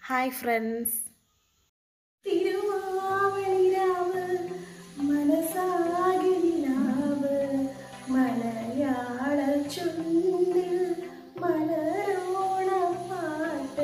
hi friends തിരുവാവളിരാവ് മനസാകിനാവ് മലയാള ചുണ്ടിൽ മലരോണപ്പാട്ട്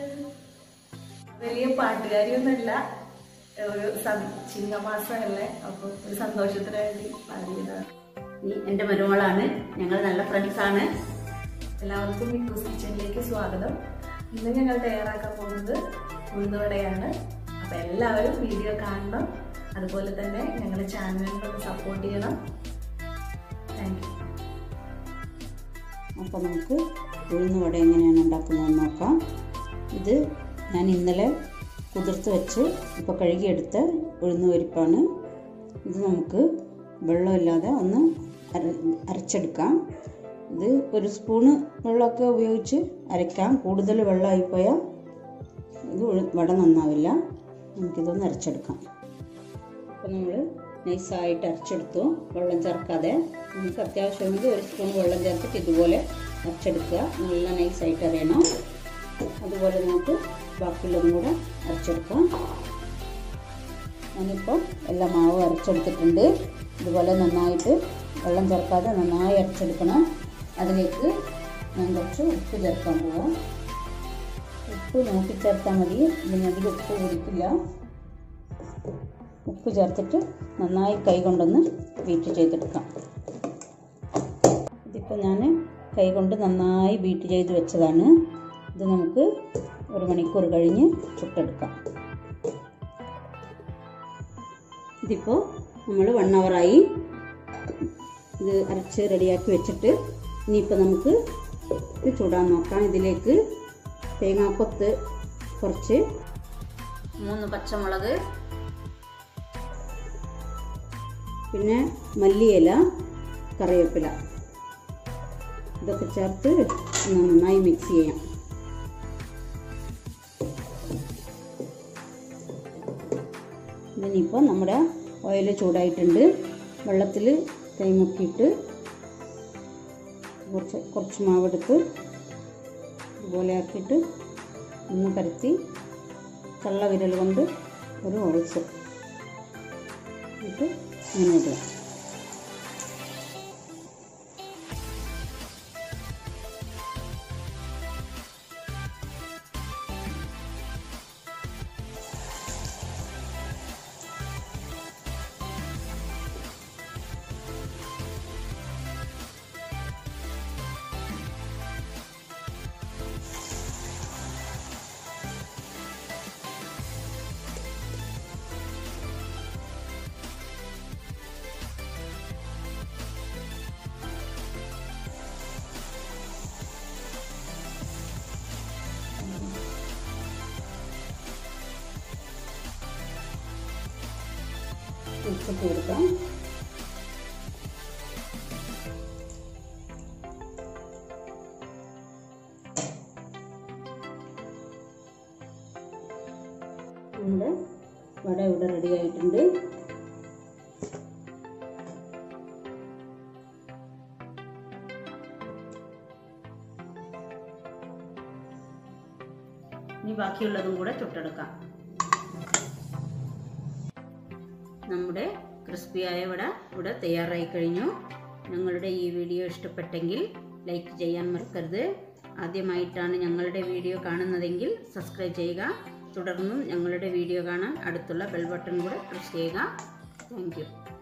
വലിയ പാട്ടുകാരിയൊന്നുമല്ല ഒരു സം- ചിങ്ങമാസമല്ലേ അപ്പോൾ ഒരു സന്തോഷത്തിന് വേണ്ടി പാടിയതാണ് നീ എൻ്റെ മരുമകളാണ് ഞങ്ങൾ നല്ല ഫ്രണ്ട്സാണ് എല്ലാവർക്കും മിക്കൂസ് കിച്ചണിലേക്ക് സ്വാഗതം ഇന്ന് ഞങ്ങൾ തയ്യാറാക്കാൻ പോകുന്നത് ഉഴുന്നുവടയാണ് അപ്പോൾ എല്ലാവരും വീഡിയോ കാണണം അതുപോലെ തന്നെ ഞങ്ങളുടെ ചാനലിനൊന്ന് സപ്പോർട്ട് ചെയ്യണം താങ്ക് യു അപ്പോൾ നമുക്ക് ഉഴുന്ന് വട എങ്ങനെയാണ് ഉണ്ടാക്കുന്നതെന്ന് നോക്കാം ഇത് ഞാൻ ഇന്നലെ കുതിർത്ത് വെച്ച് ഇപ്പോൾ കഴുകിയെടുത്ത ഉഴുന്ന് പരിപ്പാണ് ഇത് നമുക്ക് വെള്ളമില്ലാതെ ഒന്ന് അര അരച്ചെടുക്കാം ഇത് ഒരു സ്പൂണ് വെള്ളമൊക്കെ ഉപയോഗിച്ച് അരയ്ക്കാം കൂടുതൽ വെള്ളമായിപ്പോയാൽ ഇത് ഉഴു- വട നന്നാവില്ല നമുക്കിതൊന്ന് അരച്ചെടുക്കാം അപ്പോൾ നമ്മൾ നൈസായിട്ട് അരച്ചെടുത്തു വെള്ളം ചേർക്കാതെ നമുക്ക് അത്യാവശ്യമെങ്കിൽ ഒരു സ്പൂൺ വെള്ളം ചേർത്തിട്ട് ഇതുപോലെ അരച്ചെടുക്കുക നല്ല നൈസായിട്ട് അരയണം അതുപോലെ നമുക്ക് ബാക്കിയുള്ളതും കൂടെ അരച്ചെടുക്കാം ഞാനിപ്പോൾ എല്ലാ മാവും അരച്ചെടുത്തിട്ടുണ്ട് ഇതുപോലെ നന്നായിട്ട് വെള്ളം ചേർക്കാതെ നന്നായി അരച്ചെടുക്കണം അതിലേക്ക് ഞാൻ കുറച്ച് ഉപ്പ് ചേർക്കാൻ പോവാം ഉപ്പ് നോക്കി ചേർത്താൽ മതി ഇതിനധികം ഉപ്പ് കുടിക്കില്ല ഉപ്പ് ചേർത്തിട്ട് നന്നായി കൈ കൊണ്ടൊന്ന് ബീറ്റ് ചെയ്തെടുക്കാം ഇതിപ്പോൾ ഞാൻ കൈ കൊണ്ട് നന്നായി ബീറ്റ് ചെയ്ത് വെച്ചതാണ് ഇത് നമുക്ക് ഒരു മണിക്കൂർ കഴിഞ്ഞ് ചുട്ടെടുക്കാം ഇതിപ്പോൾ നമ്മൾ വൺ അവറായി ഇത് അരച്ച് റെഡിയാക്കി വെച്ചിട്ട് ഇനിയിപ്പോൾ നമുക്ക് ഇത് ചൂടാൻ നോക്കാം ഇതിലേക്ക് തേങ്ങാക്കൊത്ത് കുറച്ച് മൂന്ന് പച്ചമുളക് പിന്നെ മല്ലിയില കറിവേപ്പില ഇതൊക്കെ ചേർത്ത് ഒന്ന് നന്നായി മിക്സ് ചെയ്യാം ഇതിനിപ്പോൾ നമ്മുടെ ഓയിൽ ചൂടായിട്ടുണ്ട് വെള്ളത്തിൽ കൈമുക്കിയിട്ട് കുറച്ച് കുറച്ച് മാവെടുത്ത് ഇതുപോലെ ആക്കിയിട്ട് ഒന്ന് പരത്തി കള്ള വിരൽ കൊണ്ട് ഒരു ഒഴിച്ച് ഇട്ട് ഇങ്ങനെ ഇടുക ഉപ്പിട്ട് കൊടുക്കാം നമ്മുടെ വട ഇവിടെ റെഡി ആയിട്ടുണ്ട് ഇനി ബാക്കിയുള്ളതും കൂടെ ചുട്ടെടുക്കാം നമ്മുടെ ക്രിസ്പിയായ വട ഇവിടെ തയ്യാറായി കഴിഞ്ഞു ഞങ്ങളുടെ ഈ വീഡിയോ ഇഷ്ടപ്പെട്ടെങ്കിൽ ലൈക്ക് ചെയ്യാൻ മറക്കരുത് ആദ്യമായിട്ടാണ് ഞങ്ങളുടെ വീഡിയോ കാണുന്നതെങ്കിൽ സബ്സ്ക്രൈബ് ചെയ്യുക തുടർന്നും ഞങ്ങളുടെ വീഡിയോ കാണാൻ അടുത്തുള്ള ബെൽ ബട്ടൺ കൂടെ പ്രസ് ചെയ്യുക താങ്ക്